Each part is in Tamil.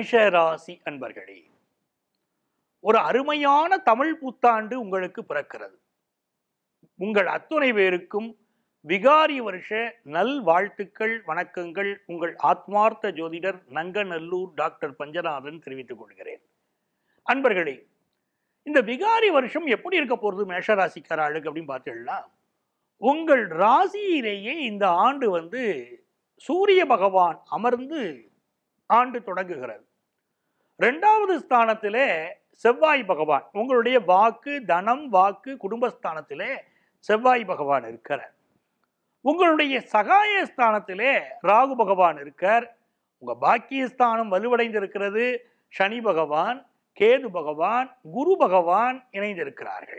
மேஷ ராசி அன்பர்களே ஒரு அருமையான தமிழ் புத்தாண்டு உங்களுக்கு பிறக்கிறது உங்கள் அத்துணை பேருக்கும் விகாரி வருஷ நல் வாழ்த்துக்கள் வணக்கங்கள் உங்கள் ஆத்மார்த்த ஜோதிடர் நங்கநல்லூர் டாக்டர் பஞ்சநாதன் தெரிவித்துக் கொள்கிறேன் அன்பர்களே இந்த விகாரி வருஷம் எப்படி இருக்க போறது மேஷராசிக்காரர்களுக்கு அப்படின்னு பார்த்தீங்கன்னா உங்கள் ராசியிலேயே இந்த ஆண்டு வந்து சூரிய பகவான் அமர்ந்து ஆண்டு தொடங்குகிறது ரெண்டாவது ஸ்தானத்திலே செவ்வாய் பகவான் உங்களுடைய வாக்கு தனம் வாக்கு குடும்பஸ்தானத்திலே செவ்வாய் பகவான் இருக்கிறார் உங்களுடைய சகாய ஸ்தானத்திலே ராகு பகவான் இருக்கார் உங்க பாக்கியஸ்தானம் வலுவடைந்திருக்கிறது சனி பகவான் கேது பகவான் குரு பகவான் இணைந்திருக்கிறார்கள்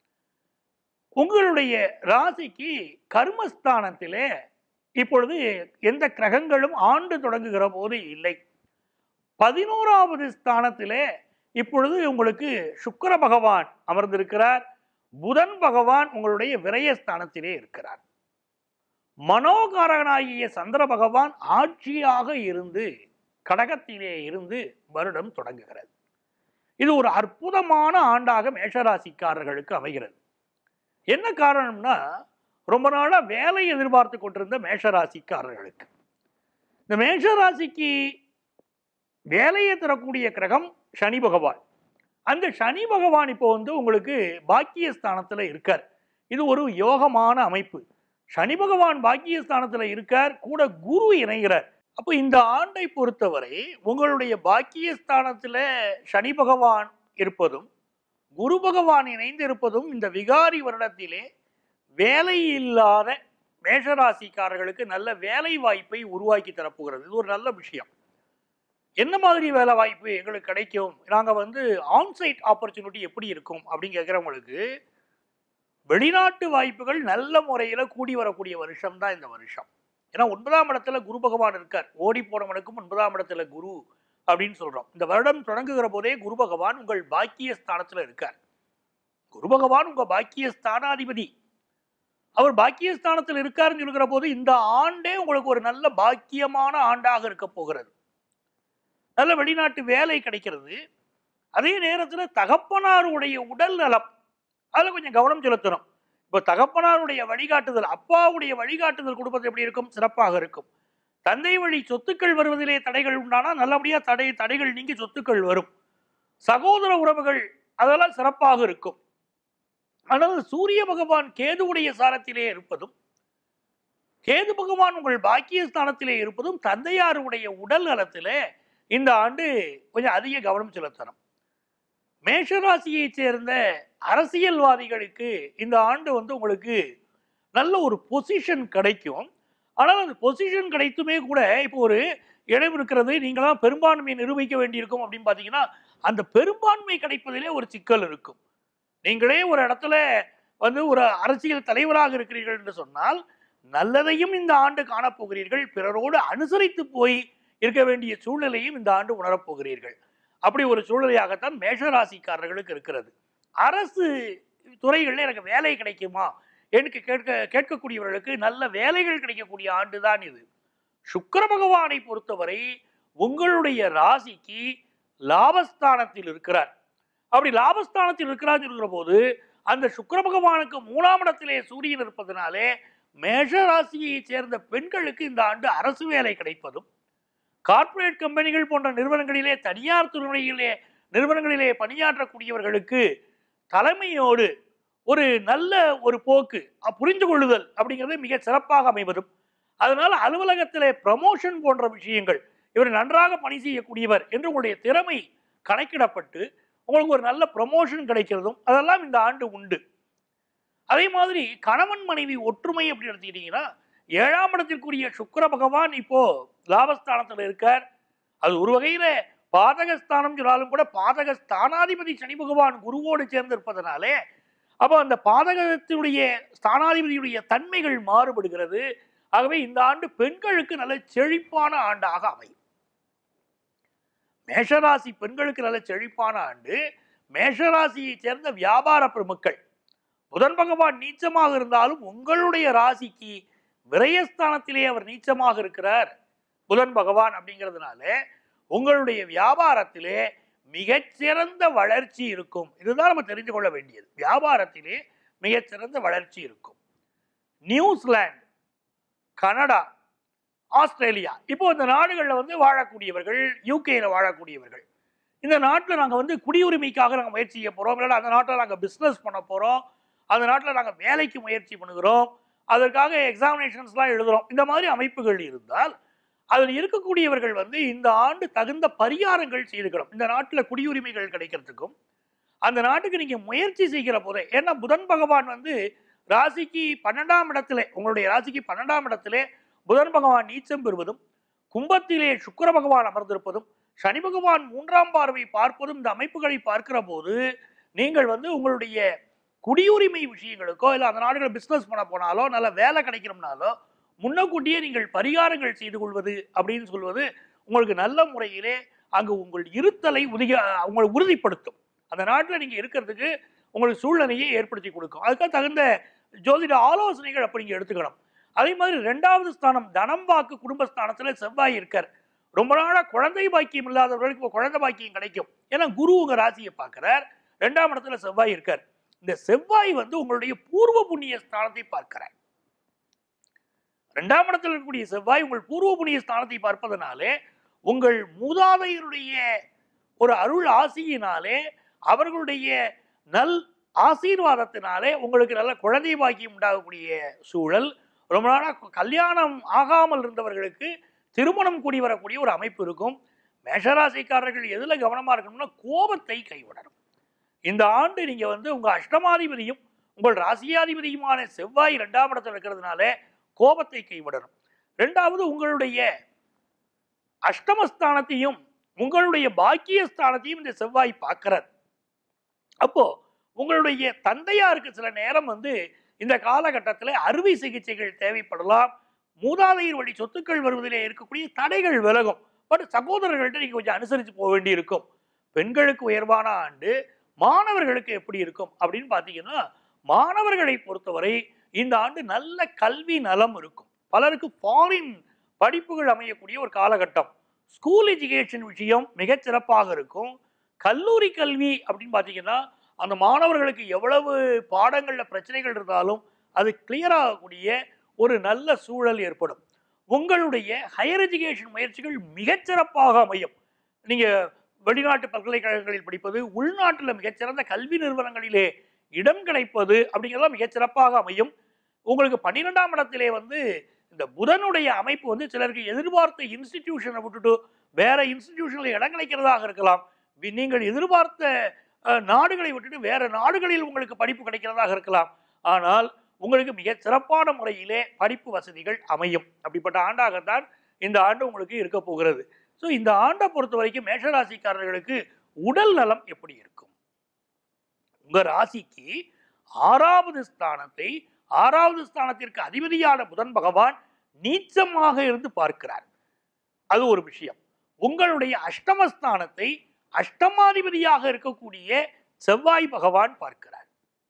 உங்களுடைய ராசிக்கு கர்மஸ்தானத்திலே இப்பொழுது எந்த கிரகங்களும் ஆண்டு தொடங்குகிற போது இல்லை பதினோராவது ஸ்தானத்திலே இப்பொழுது உங்களுக்கு சுக்கிர பகவான் அமர்ந்திருக்கிறார் புதன் பகவான் உங்களுடைய விரயஸ்தானத்திலே இருக்கிறார் மனோகாரகனாகிய சந்திர பகவான் ஆட்சியாக இருந்து கடகத்திலே இருந்து வருடம் தொடங்குகிறது இது ஒரு அற்புதமான ஆண்டாக மேஷராசிக்காரர்களுக்கு அமைகிறது என்ன காரணம்னா ரொம்ப நாளா வேலை எதிர்பார்த்து கொண்டிருந்த மேஷராசிக்காரர்களுக்கு இந்த மேஷராசிக்கு வேலையை தரக்கூடிய கிரகம் சனி பகவான் அந்த சனி பகவான் இப்போ வந்து உங்களுக்கு பாக்கியஸ்தானத்துல இருக்கார் இது ஒரு யோகமான அமைப்பு சனி பகவான் பாக்கியஸ்தானத்துல இருக்கார் கூட குரு இணைகிறார் அப்போ இந்த ஆண்டை பொறுத்தவரை உங்களுடைய பாக்கியஸ்தானத்துல சனி பகவான் இருப்பதும் குரு பகவான் இணைந்து இருப்பதும் இந்த விகாரி வருடத்திலே வேலை இல்லாத மேஷராசிக்காரர்களுக்கு நல்ல வேலை வாய்ப்பை உருவாக்கி தரப்போகிறது இது ஒரு நல்ல விஷயம் என்ன மாதிரி வேலை வாய்ப்பு எங்களுக்கு கிடைக்கும் நாங்கள் வந்து ஆன்சைட் ஆப்பர்ச்சுனிட்டி எப்படி இருக்கும் அப்படின்னு கேட்குறவங்களுக்கு வெளிநாட்டு வாய்ப்புகள் நல்ல முறையில் கூடி வரக்கூடிய வருஷம் தான் இந்த வருஷம் ஏன்னா ஒன்பதாம் இடத்துல குரு பகவான் இருக்கார் ஓடி போனவனுக்கும் ஒன்பதாம் இடத்துல குரு அப்படின்னு சொல்றோம் இந்த வருடம் தொடங்குகிற போதே குரு பகவான் உங்கள் பாக்கிய ஸ்தானத்துல இருக்கார் குரு பகவான் உங்க பாக்கிய ஸ்தானாதிபதி அவர் பாக்கியஸ்தானத்தில் இருக்காருன்னு சொல்கிற போது இந்த ஆண்டே உங்களுக்கு ஒரு நல்ல பாக்கியமான ஆண்டாக இருக்க போகிறது நல்ல வெளிநாட்டு வேலை கிடைக்கிறது அதே நேரத்தில் தகப்பனாருடைய உடல் நலம் அதில் கொஞ்சம் கவனம் செலுத்தணும் இப்போ தகப்பனாருடைய வழிகாட்டுதல் அப்பாவுடைய வழிகாட்டுதல் குடும்பத்தில் எப்படி இருக்கும் சிறப்பாக இருக்கும் தந்தை வழி சொத்துக்கள் வருவதிலே தடைகள் உண்டானா நல்லபடியா தடை தடைகள் நீங்கி சொத்துக்கள் வரும் சகோதர உறவுகள் அதெல்லாம் சிறப்பாக இருக்கும் ஆனால் சூரிய பகவான் கேதுவுடைய சாரத்திலே இருப்பதும் கேது பகவான் உங்கள் பாக்கியஸ்தானத்திலே இருப்பதும் தந்தையாருடைய உடல் நலத்திலே இந்த ஆண்டு கொஞ்சம் அதிக கவனம் செலுத்தணும் மேஷராசியைச் சேர்ந்த அரசியல்வாதிகளுக்கு இந்த ஆண்டு வந்து உங்களுக்கு நல்ல ஒரு பொசிஷன் கிடைக்கும் ஆனால் அந்த பொசிஷன் கிடைத்துமே கூட இப்போ ஒரு இடம் இருக்கிறது நீங்களாம் பெரும்பான்மையை நிரூபிக்க வேண்டியிருக்கும் அப்படின்னு பார்த்தீங்கன்னா அந்த பெரும்பான்மை கிடைப்பதிலே ஒரு சிக்கல் இருக்கும் நீங்களே ஒரு இடத்துல வந்து ஒரு அரசியல் தலைவராக இருக்கிறீர்கள் என்று சொன்னால் நல்லதையும் இந்த ஆண்டு காணப்போகிறீர்கள் பிறரோடு அனுசரித்து போய் இருக்க வேண்டிய சூழ்நிலையும் இந்த ஆண்டு உணரப்போகிறீர்கள் அப்படி ஒரு சூழ்நிலையாகத்தான் மேஷராசிக்காரர்களுக்கு இருக்கிறது அரசு துறைகளில் எனக்கு வேலை கிடைக்குமா எனக்கு கேட்க கேட்கக்கூடியவர்களுக்கு நல்ல வேலைகள் கிடைக்கக்கூடிய ஆண்டு தான் இது சுக்கிர பகவானை பொறுத்தவரை உங்களுடைய ராசிக்கு லாபஸ்தானத்தில் இருக்கிறார் அப்படி லாபஸ்தானத்தில் இருக்கிறார் சொல்கிற போது அந்த சுக்கிர பகவானுக்கு மூணாம் இடத்திலே சூரியன் இருப்பதனாலே மேஷ ராசியை சேர்ந்த பெண்களுக்கு இந்த ஆண்டு அரசு வேலை கிடைப்பதும் கார்ப்பரேட் கம்பெனிகள் போன்ற நிறுவனங்களிலே தனியார் துறையிலே நிறுவனங்களிலே பணியாற்றக்கூடியவர்களுக்கு தலைமையோடு ஒரு நல்ல ஒரு போக்கு அ- புரிந்து கொள்ளுதல் அப்படிங்கிறது மிக சிறப்பாக அமைவதும் அதனால் அலுவலகத்திலே ப்ரமோஷன் போன்ற விஷயங்கள் இவர் நன்றாக பணி செய்யக்கூடியவர் என்று உங்களுடைய திறமை கணக்கிடப்பட்டு உங்களுக்கு ஒரு நல்ல ப்ரமோஷன் கிடைக்கிறதும் அதெல்லாம் இந்த ஆண்டு உண்டு அதே மாதிரி கணவன் மனைவி ஒற்றுமை அப்படி எடுத்துக்கிட்டீங்கன்னா ஏழாம் இடத்திற்குரிய சுக்கிர பகவான் இப்போ லாபஸ்தானத்தில் இருக்கார் அது ஒரு வகையில பாதகஸ்தானம் சொன்னாலும் கூட பாதக ஸ்தானாதிபதி சனி பகவான் குருவோடு சேர்ந்து இருப்பதனாலே அப்போ அந்த பாதகத்தினுடைய ஸ்தானாதிபதியுடைய தன்மைகள் மாறுபடுகிறது ஆகவே இந்த ஆண்டு பெண்களுக்கு நல்ல செழிப்பான ஆண்டாக அமையும் மேஷராசி பெண்களுக்கு நல்ல செழிப்பான ஆண்டு மேஷராசியை சேர்ந்த வியாபார பிரமுக்கள் புதன் பகவான் நீச்சமாக இருந்தாலும் உங்களுடைய ராசிக்கு விரயஸ்தானத்திலே அவர் நீச்சமாக இருக்கிறார் புதன் பகவான் அப்படிங்கிறதுனால உங்களுடைய வியாபாரத்திலே மிகச்சிறந்த வளர்ச்சி இருக்கும் இதுதான் நம்ம தெரிந்து கொள்ள வேண்டியது வியாபாரத்திலே மிகச்சிறந்த வளர்ச்சி இருக்கும் நியூசிலாந்து கனடா ஆஸ்திரேலியா இப்போ இந்த நாடுகளில் வந்து வாழக்கூடியவர்கள் யூகேல வாழக்கூடியவர்கள் இந்த நாட்டில் நாங்கள் வந்து குடியுரிமைக்காக நாங்கள் முயற்சி செய்ய போகிறோம் இல்லை அந்த நாட்டில் நாங்கள் பிஸ்னஸ் பண்ண போகிறோம் அந்த நாட்டில் நாங்கள் வேலைக்கு முயற்சி பண்ணுகிறோம் அதற்காக எக்ஸாமினேஷன்ஸ்லாம் எழுதுகிறோம் இந்த மாதிரி அமைப்புகள் இருந்தால் அதில் இருக்கக்கூடியவர்கள் வந்து இந்த ஆண்டு தகுந்த பரிகாரங்கள் செய்துக்கணும் இந்த நாட்டில் குடியுரிமைகள் கிடைக்கிறதுக்கும் அந்த நாட்டுக்கு நீங்கள் முயற்சி செய்கிற போதே ஏன்னா புதன் பகவான் வந்து ராசிக்கு பன்னெண்டாம் இடத்திலே உங்களுடைய ராசிக்கு பன்னெண்டாம் இடத்திலே புதன் பகவான் நீச்சம் பெறுவதும் கும்பத்திலே சுக்கிர பகவான் அமர்ந்திருப்பதும் சனி பகவான் மூன்றாம் பார்வை பார்ப்பதும் இந்த அமைப்புகளை பார்க்கிற போது நீங்கள் வந்து உங்களுடைய குடியுரிமை விஷயங்களுக்கோ இல்லை அந்த நாடுகள் பிஸ்னஸ் பண்ண போனாலோ நல்ல வேலை கிடைக்கணும்னாலோ முன்னக்கூட்டியே நீங்கள் பரிகாரங்கள் செய்து கொள்வது அப்படின்னு சொல்வது உங்களுக்கு நல்ல முறையிலே அங்கு உங்கள் இருத்தலை உதிக உங்களை உறுதிப்படுத்தும் அந்த நாட்டில் நீங்கள் இருக்கிறதுக்கு உங்களுக்கு சூழ்நிலையை ஏற்படுத்தி கொடுக்கும் அதுக்காக தகுந்த ஜோதிட ஆலோசனைகள் அப்படி நீங்கள் எடுத்துக்கணும் அதே மாதிரி ரெண்டாவது ஸ்தானம் தனம் வாக்கு குடும்பஸ்தானத்தில் செவ்வாய் இருக்கார் ரொம்ப நாளாக குழந்தை பாக்கியம் இல்லாதவர்களுக்கு இப்போ குழந்தை பாக்கியம் கிடைக்கும் ஏன்னா குரு உங்க ராசியை பார்க்கிறார் ரெண்டாம் இடத்துல செவ்வாய் இருக்கார் இந்த செவ்வாய் வந்து உங்களுடைய பூர்வ புண்ணிய ஸ்தானத்தை பார்க்கிறார் ரெண்டாம் இடத்தில் இருக்கக்கூடிய செவ்வாய் உங்கள் பூர்வ புண்ணிய ஸ்தானத்தை பார்ப்பதனாலே உங்கள் மூதாதையருடைய ஒரு அருள் ஆசியினாலே அவர்களுடைய நல் ஆசீர்வாதத்தினாலே உங்களுக்கு நல்ல குழந்தை பாக்கியம் உண்டாகக்கூடிய சூழல் ரொம்ப நாளாக கல்யாணம் ஆகாமல் இருந்தவர்களுக்கு திருமணம் கூடி வரக்கூடிய ஒரு அமைப்பு இருக்கும் மேஷராசிக்காரர்கள் எதில் கவனமாக இருக்கணும்னா கோபத்தை கைவிடணும் இந்த ஆண்டு நீங்கள் வந்து உங்கள் அஷ்டமாதிபதியும் உங்கள் ராசியாதிபதியுமான செவ்வாய் ரெண்டாம் இடத்துல இருக்கிறதுனால கோபத்தை கைவிடணும் ரெண்டாவது உங்களுடைய அஷ்டமஸ்தானத்தையும் உங்களுடைய பாக்கியஸ்தானத்தையும் இந்த செவ்வாய் பார்க்கிறார் அப்போ உங்களுடைய தந்தையாருக்கு சில நேரம் வந்து இந்த காலகட்டத்தில் அறுவை சிகிச்சைகள் தேவைப்படலாம் மூதாதையர் வழி சொத்துக்கள் வருவதிலே இருக்கக்கூடிய தடைகள் விலகும் பட் சகோதரர்கள்ட்ட நீங்க கொஞ்சம் அனுசரித்து போக வேண்டி இருக்கும் பெண்களுக்கு உயர்வான ஆண்டு மாணவர்களுக்கு எப்படி இருக்கும் அப்படின்னு பார்த்தீங்கன்னா மாணவர்களை பொறுத்தவரை இந்த ஆண்டு நல்ல கல்வி நலம் இருக்கும் பலருக்கு ஃபாரின் படிப்புகள் அமையக்கூடிய ஒரு காலகட்டம் ஸ்கூல் எஜுகேஷன் விஷயம் மிகச் சிறப்பாக இருக்கும் கல்லூரி கல்வி அப்படின்னு பார்த்தீங்கன்னா அந்த மாணவர்களுக்கு எவ்வளவு பாடங்களில் பிரச்சனைகள் இருந்தாலும் அது கிளியர் ஆகக்கூடிய ஒரு நல்ல சூழல் ஏற்படும் உங்களுடைய ஹையர் எஜுகேஷன் முயற்சிகள் மிகச்சிறப்பாக அமையும் நீங்கள் வெளிநாட்டு பல்கலைக்கழகங்களில் படிப்பது உள்நாட்டில் மிகச்சிறந்த கல்வி நிறுவனங்களிலே இடம் கிடைப்பது அப்படிங்கிறதெல்லாம் மிகச்சிறப்பாக அமையும் உங்களுக்கு பன்னிரெண்டாம் இடத்திலே வந்து இந்த புதனுடைய அமைப்பு வந்து சிலருக்கு எதிர்பார்த்த இன்ஸ்டிடியூஷனை விட்டுட்டு வேற இன்ஸ்டிடியூஷனில் இடம் கிடைக்கிறதாக இருக்கலாம் வி- நீங்கள் எதிர்பார்த்த அஹ், நாடுகளை விட்டுட்டு வேற நாடுகளில் உங்களுக்கு படிப்பு கிடைக்கிறதாக இருக்கலாம் ஆனால் உங்களுக்கு மிக சிறப்பான முறையிலே படிப்பு வசதிகள் அமையும் அப்படிப்பட்ட ஆண்டாகத்தான் இந்த ஆண்டு உங்களுக்கு இருக்க போகிறது ஸோ இந்த ஆண்டை பொறுத்த வரைக்கும் மேஷராசிக்காரர்களுக்கு உடல் நலம் எப்படி இருக்கும் உங்க ராசிக்கு ஆறாவது ஸ்தானத்தை ஆறாவது ஸ்தானத்திற்கு அதிபதியான புதன் பகவான் நீச்சமாக இருந்து பார்க்கிறார் அது ஒரு விஷயம் உங்களுடைய அஷ்டமஸ்தானத்தை அஷ்டமாதிபதியாக இருக்கக்கூடிய செவ்வாய் பகவான் பார்க்கிறார்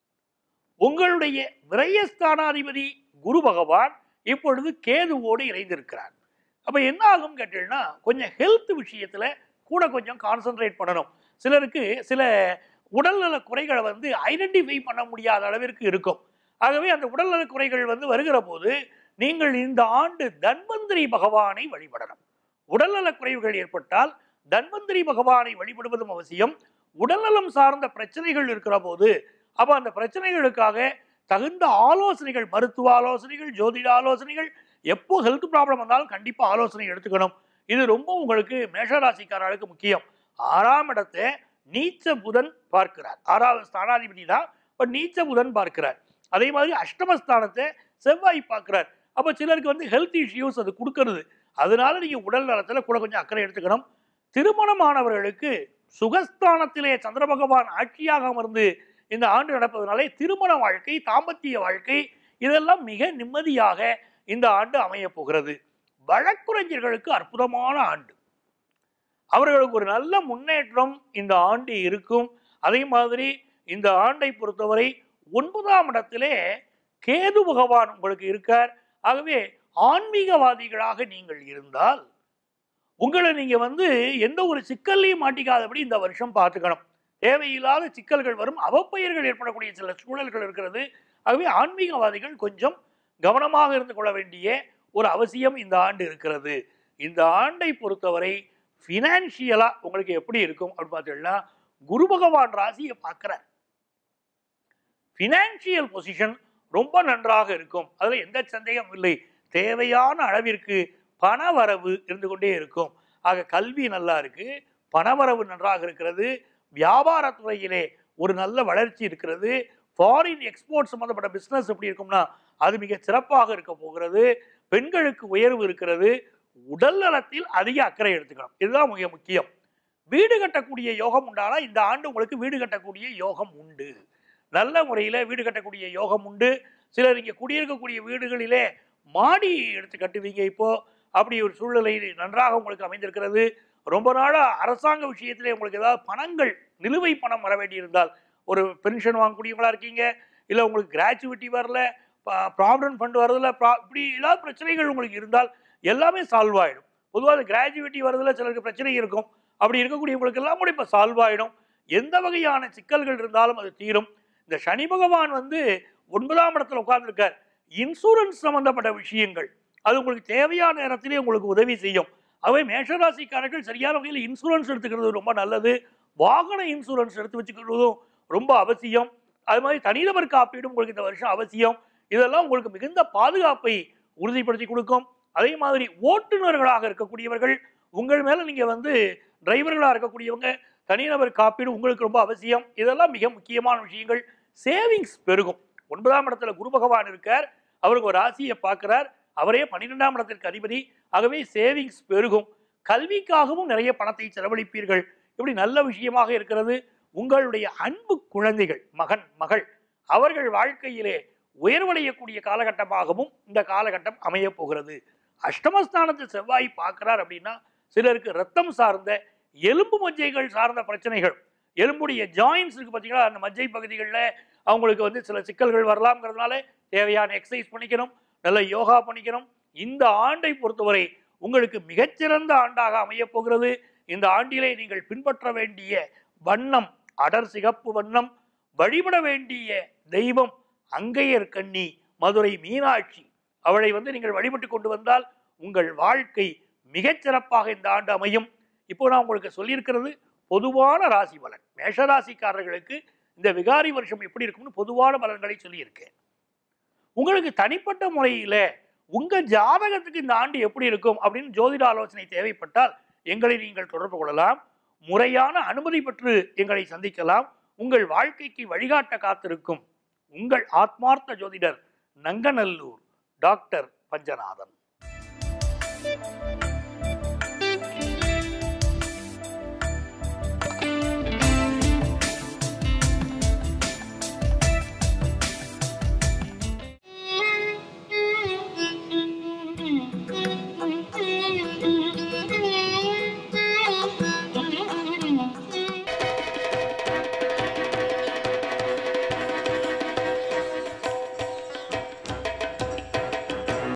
உங்களுடைய விரயஸ்தானாதிபதி குரு பகவான் இப்பொழுது கேதுவோடு இணைந்திருக்கிறார் அப்ப என்ன ஆகும் கேட்டீங்கன்னா கொஞ்சம் ஹெல்த் விஷயத்துல கூட கொஞ்சம் கான்சென்ட்ரேட் பண்ணணும் சிலருக்கு சில உடல்நல குறைகளை வந்து ஐடென்டிஃபை பண்ண முடியாத அளவிற்கு இருக்கும் ஆகவே அந்த உடல்நல குறைகள் வந்து வருகிற போது நீங்கள் இந்த ஆண்டு தன்வந்திரி பகவானை வழிபடணும் உடல்நல குறைவுகள் ஏற்பட்டால் தன்வந்திரி பகவானை வழிபடுவதும் அவசியம் உடல்நலம் சார்ந்த பிரச்சனைகள் இருக்கிற போது அப்ப அந்த பிரச்சனைகளுக்காக தகுந்த ஆலோசனைகள் மருத்துவ ஆலோசனைகள் ஜோதிட ஆலோசனைகள் எப்போ ஹெல்த் ப்ராப்ளம் வந்தாலும் கண்டிப்பா ஆலோசனை எடுத்துக்கணும் இது ரொம்ப உங்களுக்கு மேஷராசிக்காரர்களுக்கு முக்கியம் ஆறாம் இடத்தை நீச்ச புதன் பார்க்கிறார் ஆறாவது ஸ்தானாதிபதி தான் பட் நீச்ச புதன் பார்க்கிறார் அதே மாதிரி அஷ்டமஸ்தானத்தை செவ்வாய் பார்க்கிறார் அப்ப சிலருக்கு வந்து ஹெல்த் இஷ்யூஸ் அது கொடுக்கறது அதனால நீங்க உடல் நலத்துல கூட கொஞ்சம் அக்கறை எடுத்துக்கணும் திருமணமானவர்களுக்கு சுகஸ்தானத்திலே சந்திர பகவான் ஆட்சியாக அமர்ந்து இந்த ஆண்டு நடப்பதனாலே திருமண வாழ்க்கை தாம்பத்திய வாழ்க்கை இதெல்லாம் மிக நிம்மதியாக இந்த ஆண்டு அமைய போகிறது வழக்குரைஞர்களுக்கு அற்புதமான ஆண்டு அவர்களுக்கு ஒரு நல்ல முன்னேற்றம் இந்த ஆண்டு இருக்கும் அதே மாதிரி இந்த ஆண்டை பொறுத்தவரை ஒன்பதாம் இடத்திலே கேது பகவான் உங்களுக்கு இருக்கார் ஆகவே ஆன்மீகவாதிகளாக நீங்கள் இருந்தால் உங்களை நீங்க வந்து எந்த ஒரு சிக்கல்லையும் மாட்டிக்காதபடி இந்த வருஷம் பார்த்துக்கணும் தேவையில்லாத சிக்கல்கள் வரும் அவப்பெயர்கள் ஏற்படக்கூடிய சில சூழல்கள் இருக்கிறது ஆகவே ஆன்மீகவாதிகள் கொஞ்சம் கவனமாக இருந்து கொள்ள வேண்டிய ஒரு அவசியம் இந்த ஆண்டு இருக்கிறது இந்த ஆண்டை பொறுத்தவரை ஃபினான்ஷியலா உங்களுக்கு எப்படி இருக்கும் அப்படின்னு பார்த்தீங்கன்னா குரு பகவான் ராசியை பார்க்கிறார் ஃபினான்ஷியல் பொசிஷன் ரொம்ப நன்றாக இருக்கும் அதுல எந்த சந்தேகம் இல்லை தேவையான அளவிற்கு பணவரவு இருந்து கொண்டே இருக்கும் ஆக கல்வி நல்லா இருக்கு பணவரவு நன்றாக இருக்கிறது வியாபாரத்துறையிலே ஒரு நல்ல வளர்ச்சி இருக்கிறது ஃபாரின் எக்ஸ்போர்ட் சம்பந்தப்பட்ட பிசினஸ் எப்படி இருக்கும்னா அது மிக சிறப்பாக இருக்க போகிறது பெண்களுக்கு உயர்வு இருக்கிறது உடல் நலத்தில் அதிக அக்கறை எடுத்துக்கணும் இதுதான் மிக முக்கியம் வீடு கட்டக்கூடிய யோகம் உண்டானா இந்த ஆண்டு உங்களுக்கு வீடு கட்டக்கூடிய யோகம் உண்டு நல்ல முறையில் வீடு கட்டக்கூடிய யோகம் உண்டு சிலர் இங்கே குடியிருக்கக்கூடிய வீடுகளிலே மாடி எடுத்து கட்டுவீங்க இப்போ அப்படி ஒரு சூழ்நிலை நன்றாக உங்களுக்கு அமைந்திருக்கிறது ரொம்ப நாளாக அரசாங்க விஷயத்திலே உங்களுக்கு ஏதாவது பணங்கள் நிலுவை பணம் வர வேண்டியிருந்தால் ஒரு பென்ஷன் வாங்கக்கூடியவங்களா இருக்கீங்க இல்லை உங்களுக்கு கிராச்சுவிட்டி வரல ப்ராவிடன்ட் ஃபண்ட் வரதில்ல ப்ரா- இப்படி ஏதாவது பிரச்சனைகள் உங்களுக்கு இருந்தால் எல்லாமே சால்வ் ஆகிடும் பொதுவாக கிராஜுவிட்டி வரதுல சிலருக்கு பிரச்சனை இருக்கும் அப்படி இருக்கக்கூடியவங்களுக்கு எல்லாம் கூட இப்போ சால்வ் ஆகிடும் எந்த வகையான சிக்கல்கள் இருந்தாலும் அது தீரும் இந்த சனி பகவான் வந்து ஒன்பதாம் இடத்துல உட்கார்ந்துருக்கார் இன்சூரன்ஸ் சம்பந்தப்பட்ட விஷயங்கள் அது உங்களுக்கு தேவையான நேரத்திலே உங்களுக்கு உதவி செய்யும் அவை மேஷராசிக்காரர்கள் சரியான வகையில் இன்சூரன்ஸ் எடுத்துக்கிறது ரொம்ப நல்லது வாகன இன்சூரன்ஸ் எடுத்து வச்சுக்கிறதும் ரொம்ப அவசியம் அது மாதிரி தனிநபர் காப்பீடும் உங்களுக்கு இந்த வருஷம் அவசியம் இதெல்லாம் உங்களுக்கு மிகுந்த பாதுகாப்பை உறுதிப்படுத்தி கொடுக்கும் அதே மாதிரி ஓட்டுநர்களாக இருக்கக்கூடியவர்கள் உங்கள் மேல நீங்க வந்து டிரைவர்களாக இருக்கக்கூடியவங்க தனிநபர் காப்பீடு உங்களுக்கு ரொம்ப அவசியம் இதெல்லாம் மிக முக்கியமான விஷயங்கள் சேவிங்ஸ் பெருகும் ஒன்பதாம் இடத்துல குரு பகவான் இருக்கார் அவருக்கு ஒரு ராசியை பார்க்கிறார் அவரே பன்னிரெண்டாம் இடத்திற்கு அதிபதி ஆகவே சேவிங்ஸ் பெருகும் கல்விக்காகவும் நிறைய பணத்தை செலவழிப்பீர்கள் இப்படி நல்ல விஷயமாக இருக்கிறது உங்களுடைய அன்பு குழந்தைகள் மகன் மகள் அவர்கள் வாழ்க்கையிலே உயர்வடையக்கூடிய காலகட்டமாகவும் இந்த காலகட்டம் அமையப் போகிறது அஷ்டமஸ்தானத்தில் செவ்வாய் பார்க்கிறார் அப்படின்னா சிலருக்கு ரத்தம் சார்ந்த எலும்பு மஜ்ஜைகள் சார்ந்த பிரச்சனைகள் எலும்புடைய ஜாயின்ஸ் இருக்கு பார்த்தீங்களா அந்த மஜ்ஜை பகுதிகளில் அவங்களுக்கு வந்து சில சிக்கல்கள் வரலாம்ங்கிறதுனால தேவையான எக்ஸசைஸ் பண்ணிக்கணும் நல்ல யோகா பண்ணிக்கணும் இந்த ஆண்டை பொறுத்தவரை உங்களுக்கு மிகச்சிறந்த ஆண்டாக அமையப் போகிறது இந்த ஆண்டிலே நீங்கள் பின்பற்ற வேண்டிய வண்ணம் அடர் சிகப்பு வண்ணம் வழிபட வேண்டிய தெய்வம் அங்கையர் கண்ணி மதுரை மீனாட்சி அவளை வந்து நீங்கள் வழிபட்டு கொண்டு வந்தால் உங்கள் வாழ்க்கை மிகச் சிறப்பாக இந்த ஆண்டு அமையும் இப்போ நான் உங்களுக்கு சொல்லியிருக்கிறது பொதுவான ராசி பலன் மேஷராசிக்காரர்களுக்கு இந்த விகாரி வருஷம் எப்படி இருக்கும்னு பொதுவான பலன்களை சொல்லியிருக்கேன் உங்களுக்கு தனிப்பட்ட முறையில் உங்க ஜாதகத்துக்கு இந்த ஆண்டு எப்படி இருக்கும் அப்படின்னு ஜோதிட ஆலோசனை தேவைப்பட்டால் எங்களை நீங்கள் தொடர்பு கொள்ளலாம் முறையான அனுமதி பெற்று எங்களை சந்திக்கலாம் உங்கள் வாழ்க்கைக்கு வழிகாட்ட காத்திருக்கும் உங்கள் ஆத்மார்த்த ஜோதிடர் Nanganallur doctor Panchanathan Thank you.